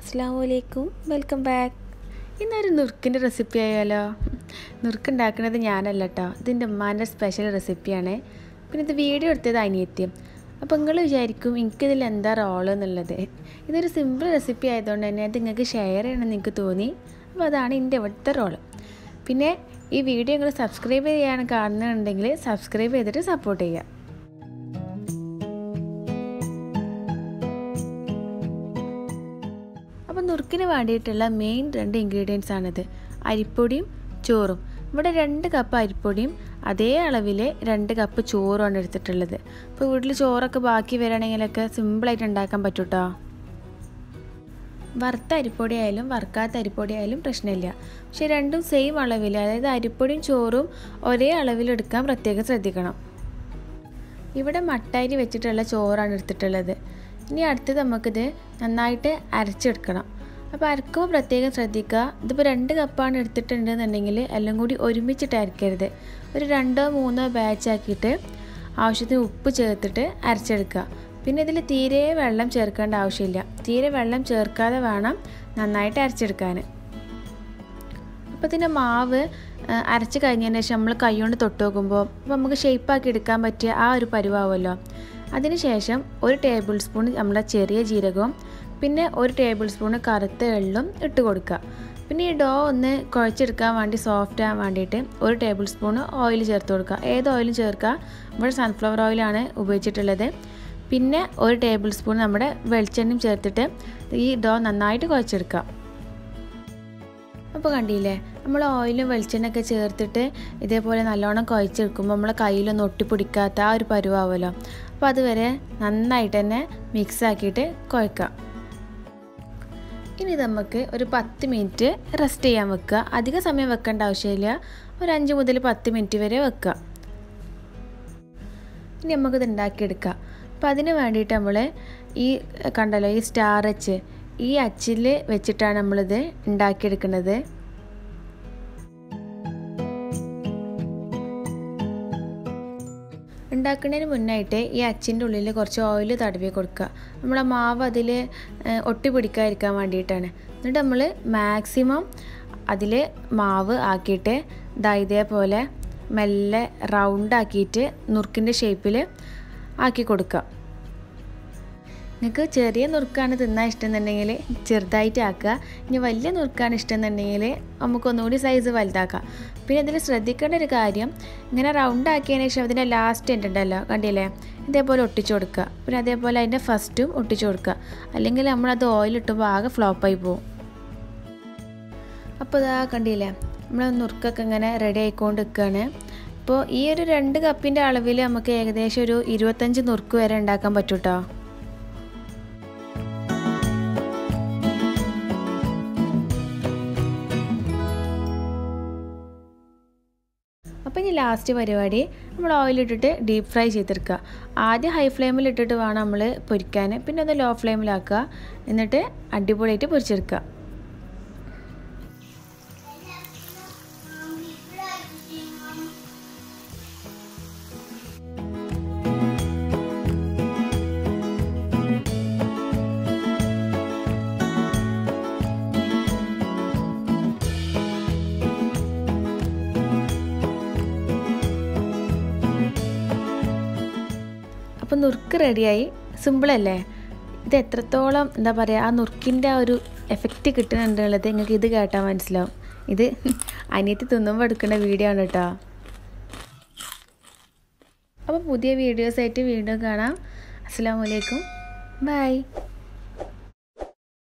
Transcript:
അസ്സാം വലൈക്കും welcome back ഇന്നൊരു നുറുക്കിൻ്റെ റെസിപ്പി ആയാലോ നുറുക്ക് ഉണ്ടാക്കുന്നത് ഞാനല്ല കേട്ടോ ഇതിൻ്റെ ഉമ്മാൻ്റെ സ്പെഷ്യൽ റെസിപ്പിയാണ് പിന്നെ ഇത് വീഡിയോ എടുത്തത് അനിയത്യം അപ്പോൾ നിങ്ങൾ വിചാരിക്കും എനിക്കിതിൽ എന്താ റോള് എന്നുള്ളത് ഇതൊരു സിമ്പിൾ റെസിപ്പി ആയതുകൊണ്ട് തന്നെ അത് നിങ്ങൾക്ക് ഷെയർ ചെയ്യണമെന്ന് എനിക്ക് തോന്നി അപ്പോൾ അതാണ് എൻ്റെ ഇവിടുത്തെ റോള് പിന്നെ ഈ വീഡിയോ നിങ്ങൾ സബ്സ്ക്രൈബ് ചെയ്യാൻ കാണുന്നുണ്ടെങ്കിൽ സബ്സ്ക്രൈബ് ചെയ്തിട്ട് സപ്പോർട്ട് ചെയ്യുക അപ്പോൾ നുറുക്കിന് വേണ്ടിയിട്ടുള്ള മെയിൻ രണ്ട് ഇൻഗ്രീഡിയൻസ് ആണിത് അരിപ്പൊടിയും ചോറും ഇവിടെ രണ്ട് കപ്പ് അരിപ്പൊടിയും അതേ അളവിൽ രണ്ട് കപ്പ് ചോറുമാണ് എടുത്തിട്ടുള്ളത് അപ്പോൾ വീട്ടിൽ ചോറൊക്കെ ബാക്കി വരികയാണെങ്കിലൊക്കെ സിമ്പിളായിട്ട് ഉണ്ടാക്കാൻ പറ്റും കേട്ടോ വറുത്ത അരിപ്പൊടി ആയാലും വറുക്കാത്ത അരിപ്പൊടി ആയാലും പ്രശ്നമില്ല പക്ഷെ രണ്ടും സെയിം അളവിൽ അതായത് അരിപ്പൊടിയും ചോറും ഒരേ അളവിൽ എടുക്കാൻ പ്രത്യേകം ശ്രദ്ധിക്കണം ഇവിടെ മട്ടരി വെച്ചിട്ടുള്ള ചോറാണ് എടുത്തിട്ടുള്ളത് ഇനി അടുത്തത് നമുക്കിത് നന്നായിട്ട് അരച്ചെടുക്കണം അപ്പോൾ അരക്കുമ്പോൾ പ്രത്യേകം ശ്രദ്ധിക്കുക ഇതിപ്പോൾ രണ്ട് കപ്പാണ് എടുത്തിട്ടുണ്ടെന്നുണ്ടെങ്കിൽ എല്ലാം കൂടി ഒരുമിച്ചിട്ട് അരക്കരുത് ഒരു രണ്ടോ മൂന്നോ ബാച്ച് ആക്കിയിട്ട് ആവശ്യത്തിന് ഉപ്പ് ചേർത്തിട്ട് അരച്ചെടുക്കുക പിന്നെ ഇതിൽ തീരെ വെള്ളം ചേർക്കേണ്ട ആവശ്യമില്ല തീരെ വെള്ളം ചേർക്കാതെ വേണം നന്നായിട്ട് അരച്ചെടുക്കാൻ അപ്പോൾ ഇതിൻ്റെ മാവ് അരച്ച് കഴിഞ്ഞതിന് ശേഷം നമ്മൾ കൈകൊണ്ട് തൊട്ട് നോക്കുമ്പോൾ അപ്പോൾ നമുക്ക് ഷേപ്പാക്കി എടുക്കാൻ പറ്റിയ ആ ഒരു പരുവാവുമല്ലോ അതിനുശേഷം ഒരു ടേബിൾ സ്പൂൺ നമ്മുടെ ചെറിയ ജീരകവും പിന്നെ ഒരു ടേബിൾ സ്പൂൺ കറുത്ത എള്ളും ഇട്ട് കൊടുക്കുക പിന്നെ ഈ ഡോ ഒന്ന് കുഴച്ചെടുക്കാൻ വേണ്ടി സോഫ്റ്റ് ആകാൻ വേണ്ടിയിട്ട് ഒരു ടേബിൾ സ്പൂൺ ഓയിൽ ചേർത്ത് കൊടുക്കുക ഏത് ഓയിലും ചേർക്കുക ഇവിടെ സൺഫ്ലവർ ഓയിലാണ് ഉപയോഗിച്ചിട്ടുള്ളത് പിന്നെ ഒരു ടേബിൾ സ്പൂൺ നമ്മുടെ വെളിച്ചെണ്ണയും ചേർത്തിട്ട് ഈ ഡോ നന്നായിട്ട് കുഴച്ചെടുക്കുക അപ്പോൾ കണ്ടില്ലേ നമ്മൾ ഓയിലും വെളിച്ചെണ്ണയൊക്കെ ചേർത്തിട്ട് ഇതേപോലെ നല്ലോണം കുഴച്ചെടുക്കുമ്പോൾ നമ്മളെ കയ്യിലൊന്നും ഒട്ടിപ്പിടിക്കാത്ത ആ ഒരു പരുവാവുമല്ലോ അപ്പോൾ അതുവരെ നന്നായിട്ട് തന്നെ മിക്സ് ആക്കിയിട്ട് കുഴക്കാം ഇനി നമുക്ക് ഒരു പത്ത് മിനിറ്റ് റെസ്റ്റ് ചെയ്യാൻ വെക്കുക അധിക സമയം വെക്കേണ്ട ആവശ്യമില്ല ഒരു അഞ്ച് മുതൽ പത്ത് മിനിറ്റ് വരെ വെക്കുക ഇനി നമുക്കിത് ഉണ്ടാക്കിയെടുക്കാം അപ്പോൾ അതിന് വേണ്ടിയിട്ട് നമ്മൾ ഈ കണ്ടല്ലോ ഈ സ്റ്റാർ അച്ച് ഈ അച്ചിൽ വെച്ചിട്ടാണ് നമ്മളിത് ഉണ്ടാക്കിയെടുക്കുന്നത് ഉണ്ടാക്കുന്നതിന് മുന്നായിട്ട് ഈ അച്ചിൻ്റെ ഉള്ളിൽ കുറച്ച് ഓയിൽ തടവി കൊടുക്കുക നമ്മളെ മാവ് അതിൽ ഒട്ടി പിടിക്കാതിരിക്കാൻ വേണ്ടിയിട്ടാണ് എന്നിട്ട് നമ്മൾ മാക്സിമം അതിൽ മാവ് ആക്കിയിട്ട് ദാ ഇതേപോലെ മെല്ലെ റൗണ്ട് ആക്കിയിട്ട് നുറുക്കിൻ്റെ ഷേപ്പിൽ ആക്കി കൊടുക്കുക നിങ്ങൾക്ക് ചെറിയ നുറുക്കാണ് തിന്നാൻ ഇഷ്ടം എന്നുണ്ടെങ്കിൽ ചെറുതായിട്ട് ആക്കുക ഇനി വലിയ നുറുക്കാണ് ഇഷ്ടം എന്നുണ്ടെങ്കിൽ നമുക്കൊന്നുകൂടി സൈസ് വലുതാക്കാം പിന്നെ ഇതിൽ ശ്രദ്ധിക്കേണ്ട ഒരു കാര്യം ഇങ്ങനെ റൗണ്ട് ആക്കിയതിന് ശേഷം അതിൻ്റെ ലാസ്റ്റ് എൻഡ് ഉണ്ടല്ലോ കണ്ടില്ലേ ഇതേപോലെ ഒട്ടിച്ചു കൊടുക്കുക പിന്നെ അതേപോലെ അതിൻ്റെ ഫസ്റ്റും ഒട്ടിച്ചു കൊടുക്കുക അല്ലെങ്കിൽ നമ്മളത് ഓയിലിട്ടുമ്പോൾ ആകെ ഫ്ലോപ്പായി പോകും അപ്പോൾ ഇതാ കണ്ടില്ലേ നമ്മൾ നുറുക്കൊക്കെ ഇങ്ങനെ റെഡി ആയിക്കൊണ്ട് നിൽക്കുകയാണ് ഇപ്പോൾ ഈ ഒരു രണ്ട് കപ്പിൻ്റെ അളവിൽ നമുക്ക് ഏകദേശം ഒരു ഇരുപത്തഞ്ച് നുറുക്ക് വരെ ഉണ്ടാക്കാൻ പറ്റും കേട്ടോ അപ്പോൾ ഇനി ലാസ്റ്റ് പരിപാടി നമ്മൾ ഓയിലിട്ടിട്ട് ഡീപ്പ് ഫ്രൈ ചെയ്തെടുക്കുക ആദ്യം ഹൈ ഫ്ലെയിമിൽ ഇട്ടിട്ട് വേണം നമ്മൾ പൊരിക്കാൻ പിന്നെ അത് ലോ ഫ്ലെയിമിലാക്കുക എന്നിട്ട് അടിപൊളിയായിട്ട് പൊരിച്ചെടുക്കുക അപ്പോൾ നുറുക്ക് റെഡിയായി സിമ്പിളല്ലേ ഇത് എത്രത്തോളം എന്താ പറയുക ആ നുറുക്കിൻ്റെ ആ ഒരു എഫക്റ്റ് കിട്ടുന്നുണ്ടുള്ളത് നിങ്ങൾക്ക് ഇത് കേട്ടാൽ മനസ്സിലാവും ഇത് അനിയത്തി തിന്നുമ്പോൾ എടുക്കേണ്ട വീഡിയോ ആണ് കേട്ടോ അപ്പോൾ പുതിയ വീഡിയോസായിട്ട് വീണ്ടും കാണാം അസ്സാം വലൈക്കും ബൈ